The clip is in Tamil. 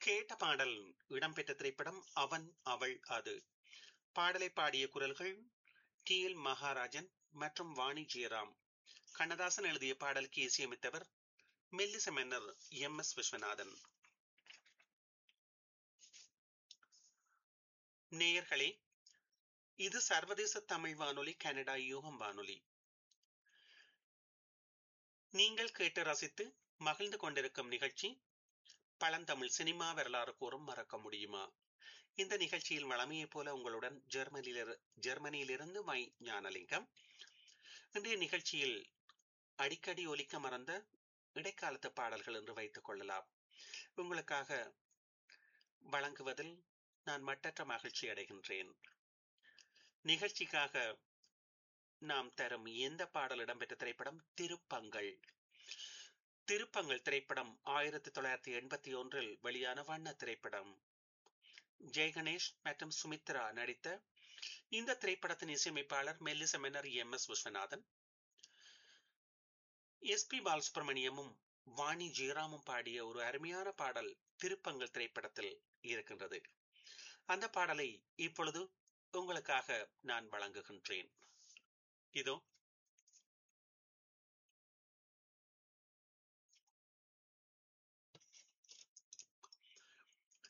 கேட்ட பாடல் இடம்பெற்ற திரைப்படம் அவன் அவள் அது பாடலை பாடிய குரல்கள் டி எல் மகாராஜன் மற்றும் வாணி ஜெயராம் கண்ணதாசன் எழுதிய பாடலுக்கு இசையமைத்தவர் மெல்லிச மன்னர் எம் எஸ் விஸ்வநாதன் நேயர்களே இது சர்வதேச தமிழ் வானொலி கனடா யூகம் வானொலி நீங்கள் கேட்டு ரசித்து மகிழ்ந்து கொண்டிருக்கும் நிகழ்ச்சி பழந்தமிழ் சினிமா வரலாறு கூறும் மறக்க முடியுமா இந்த நிகழ்ச்சியில் வளமையைப் போல உங்களுடன் ஜெர்மனியிலிரு ஜெர்மனியிலிருந்து மை ஞானலிங்கம் இன்றைய நிகழ்ச்சியில் அடிக்கடி ஒலிக்க மறந்த இடைக்காலத்து பாடல்கள் என்று வைத்துக் கொள்ளலாம் உங்களுக்காக வழங்குவதில் நான் மட்டற்ற மகிழ்ச்சி அடைகின்றேன் நிகழ்ச்சிக்காக நாம் தரும் எந்த பாடல் இடம்பெற்ற திரைப்படம் திருப்பங்கள் திருப்பங்கள் திரைப்படம் ஆயிரத்தி தொள்ளாயிரத்தி எண்பத்தி ஒன்றில் வெளியான வண்ண திரைப்படம் ஜெயகணேஷ் மற்றும் சுமித்ரா நடித்த இந்த திரைப்படத்தின் இசையமைப்பாளர் மெல்லிச மன்னர் M S Viswanathan S P பாலசுப்ரமணியமும் வாணி ஜெயராமும் பாடிய ஒரு அருமையான பாடல் திருப்பங்கள் திரைப்படத்தில் இருக்கின்றது அந்த பாடலை இப்பொழுது உங்களுக்காக நான் வழங்குகின்றேன் இதோ